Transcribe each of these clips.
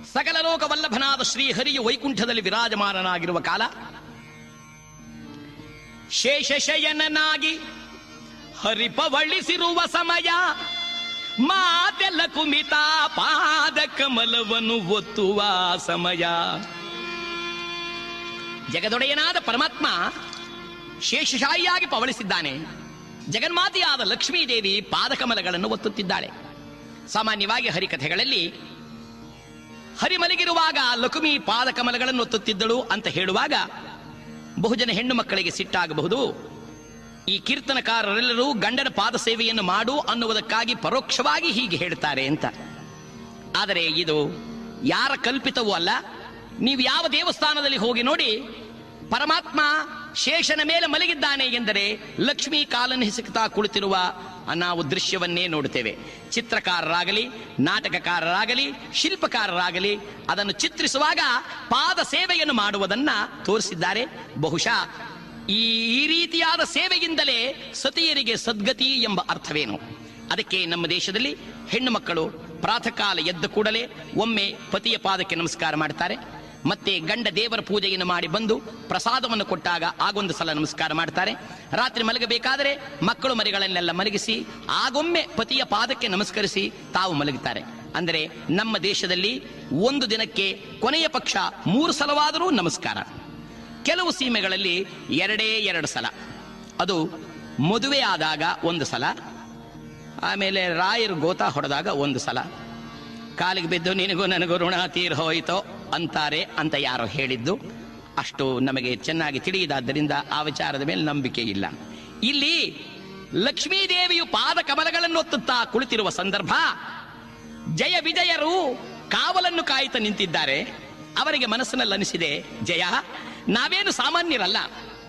ಸಕಲ ಲೋಕ ವಲ್ಲಭನಾದ ಶ್ರೀಹರಿಯು ವೈಕುಂಠದಲ್ಲಿ ವಿರಾಜಮಾನನಾಗಿರುವ ಕಾಲ ಶೇಷಶಯನನಾಗಿ ಹರಿಪವಳಿಸಿರುವ ಸಮಯ ಮಾತೆಲ್ಲ ಕುಮಿತ ಪಾದ ಕಮಲವನ್ನು ಒತ್ತುವ ಸಮಯ ಜಗದೊಡೆಯನಾದ ಪರಮಾತ್ಮ ಶೇಷಶಾಹಿಯಾಗಿ ಪವಳಿಸಿದ್ದಾನೆ ಜಗನ್ಮಾತೆಯಾದ ಲಕ್ಷ್ಮೀದೇವಿ ಪಾದಕಮಲಗಳನ್ನು ಒತ್ತುತ್ತಿದ್ದಾಳೆ ಸಾಮಾನ್ಯವಾಗಿ ಹರಿಕಥೆಗಳಲ್ಲಿ ಹರಿ ಮಲಗಿರುವಾಗ ಲಕ್ಷ್ಮಿ ಪಾದಕಮಲಗಳನ್ನು ಒತ್ತುತ್ತಿದ್ದಳು ಅಂತ ಹೇಳುವಾಗ ಬಹುಜನ ಹೆಣ್ಣು ಮಕ್ಕಳಿಗೆ ಸಿಟ್ಟಾಗಬಹುದು ಈ ಕೀರ್ತನಕಾರರೆಲ್ಲರೂ ಗಂಡನ ಪಾದ ಸೇವೆಯನ್ನು ಮಾಡು ಅನ್ನುವುದಕ್ಕಾಗಿ ಪರೋಕ್ಷವಾಗಿ ಹೀಗೆ ಹೇಳ್ತಾರೆ ಅಂತ ಆದರೆ ಇದು ಯಾರ ಕಲ್ಪಿತವೂ ಅಲ್ಲ ನೀವು ಯಾವ ದೇವಸ್ಥಾನದಲ್ಲಿ ಹೋಗಿ ನೋಡಿ ಪರಮಾತ್ಮ ಶೇಷನ ಮೇಲೆ ಮಲಗಿದ್ದಾನೆ ಎಂದರೆ ಲಕ್ಷ್ಮೀ ಕಾಲನ್ನು ಹಿಸುಕ್ತಾ ಕುಳಿತಿರುವ ನಾವು ದೃಶ್ಯವನ್ನೇ ನೋಡುತ್ತೇವೆ ಚಿತ್ರಕಾರರಾಗಲಿ ನಾಟಕಕಾರರಾಗಲಿ ಶಿಲ್ಪಕಾರರಾಗಲಿ ಅದನ್ನು ಚಿತ್ರಿಸುವಾಗ ಪಾದ ಸೇವೆಯನ್ನು ಮಾಡುವುದನ್ನ ತೋರಿಸಿದ್ದಾರೆ ಬಹುಶಃ ಈ ಈ ರೀತಿಯಾದ ಸೇವೆಯಿಂದಲೇ ಸತಿಯರಿಗೆ ಸದ್ಗತಿ ಎಂಬ ಅರ್ಥವೇನು ಅದಕ್ಕೆ ನಮ್ಮ ದೇಶದಲ್ಲಿ ಹೆಣ್ಣು ಮಕ್ಕಳು ಪ್ರಾತಃ ಕಾಲ ಎದ್ದ ಕೂಡಲೇ ಒಮ್ಮೆ ಪತಿಯ ಪಾದಕ್ಕೆ ನಮಸ್ಕಾರ ಮಾಡ್ತಾರೆ ಮತ್ತೆ ಗಂಡ ದೇವರ ಪೂಜೆಯನ್ನು ಮಾಡಿ ಬಂದು ಪ್ರಸಾದವನ್ನು ಕೊಟ್ಟಾಗ ಆಗೊಂದು ಸಲ ನಮಸ್ಕಾರ ಮಾಡ್ತಾರೆ ರಾತ್ರಿ ಮಲಗಬೇಕಾದರೆ ಮಕ್ಕಳು ಮರಿಗಳನ್ನೆಲ್ಲ ಮಲಗಿಸಿ ಆಗೊಮ್ಮೆ ಪತಿಯ ಪಾದಕ್ಕೆ ನಮಸ್ಕರಿಸಿ ತಾವು ಮಲಗುತ್ತಾರೆ ಅಂದರೆ ನಮ್ಮ ದೇಶದಲ್ಲಿ ಒಂದು ದಿನಕ್ಕೆ ಕೊನೆಯ ಪಕ್ಷ ಮೂರು ಸಲವಾದರೂ ನಮಸ್ಕಾರ ಕೆಲವು ಸೀಮೆಗಳಲ್ಲಿ ಎರಡೇ ಎರಡು ಸಲ ಅದು ಮದುವೆ ಆದಾಗ ಒಂದು ಸಲ ಆಮೇಲೆ ರಾಯರು ಗೋತಾ ಹೊಡೆದಾಗ ಒಂದು ಸಲ ಕಾಲಿಗೆ ಬಿದ್ದು ನಿನಗೂ ನನಗೂ ಋಣ ತೀರ್ ಹೋಯಿತೋ ಅಂತಾರೆ ಅಂತ ಯಾರೋ ಹೇಳಿದ್ದು ಅಷ್ಟು ನಮಗೆ ಚೆನ್ನಾಗಿ ತಿಳಿಯದಾದ್ದರಿಂದ ಆ ವಿಚಾರದ ಮೇಲೆ ನಂಬಿಕೆ ಇಲ್ಲ ಇಲ್ಲಿ ಲಕ್ಷ್ಮೀದೇವಿಯು ಪಾದ ಕಮಲಗಳನ್ನು ಒತ್ತುತ್ತಾ ಕುಳಿತಿರುವ ಸಂದರ್ಭ ಜಯ ವಿಜಯರು ಕಾವಲನ್ನು ಕಾಯುತ್ತಾ ನಿಂತಿದ್ದಾರೆ ಅವರಿಗೆ ಮನಸ್ಸಿನಲ್ಲಿ ಅನಿಸಿದೆ ಜಯ ನಾವೇನು ಸಾಮಾನ್ಯರಲ್ಲ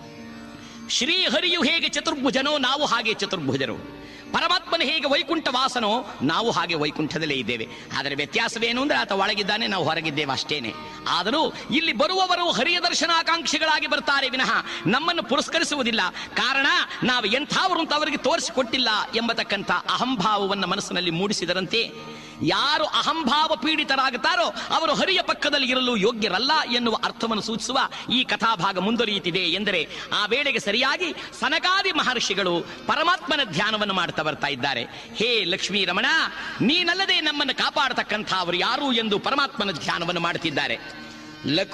ಶ್ರೀಹರಿಯು ಹೇಗೆ ಚತುರ್ಭುಜನೋ ನಾವು ಹಾಗೆ ಚತುರ್ಭುಜರು ಪರಮಾತ್ಮನ ಹೇಗೆ ವೈಕುಂಠ ವಾಸನೋ ನಾವು ಹಾಗೆ ವೈಕುಂಠದಲ್ಲೇ ಇದ್ದೇವೆ ಆದರೆ ವ್ಯತ್ಯಾಸವೇನು ಅಂದ್ರೆ ಆತ ಒಳಗಿದ್ದಾನೆ ನಾವು ಹೊರಗಿದ್ದೇವೆ ಅಷ್ಟೇನೆ ಆದರೂ ಇಲ್ಲಿ ಬರುವವರು ಹರಿಯ ದರ್ಶನಾಕಾಂಕ್ಷಿಗಳಾಗಿ ಬರ್ತಾರೆ ವಿನಃ ನಮ್ಮನ್ನು ಪುರಸ್ಕರಿಸುವುದಿಲ್ಲ ಕಾರಣ ನಾವು ಎಂಥವರು ಅಂತ ಅವರಿಗೆ ತೋರಿಸಿಕೊಟ್ಟಿಲ್ಲ ಎಂಬತಕ್ಕಂಥ ಅಹಂಭಾವವನ್ನು ಮನಸ್ಸಿನಲ್ಲಿ ಮೂಡಿಸಿದರಂತೆ ಯಾರು ಅಹಂಭಾವ ಪೀಡಿತರಾಗುತ್ತಾರೋ ಅವರು ಹರಿಯ ಪಕ್ಕದಲ್ಲಿ ಇರಲು ಯೋಗ್ಯರಲ್ಲ ಎನ್ನುವ ಅರ್ಥವನ್ನು ಸೂಚಿಸುವ ಈ ಕಥಾಭಾಗ ಮುಂದುವರಿಯುತ್ತಿದೆ ಎಂದರೆ ಆ ವೇಳೆಗೆ ಸರಿಯಾಗಿ ಸನಕಾದಿ ಮಹರ್ಷಿಗಳು ಪರಮಾತ್ಮನ ಧ್ಯಾನವನ್ನು ಮಾಡ್ತಾ ಬರ್ತಾ ಇದ್ದಾರೆ ಹೇ ಲಕ್ಷ್ಮೀ ರಮಣ ನೀನಲ್ಲದೆ ನಮ್ಮನ್ನು ಕಾಪಾಡತಕ್ಕಂಥ ಅವರು ಯಾರು ಎಂದು ಪರಮಾತ್ಮನ ಧ್ಯಾನವನ್ನು ಮಾಡುತ್ತಿದ್ದಾರೆ ಲಕ್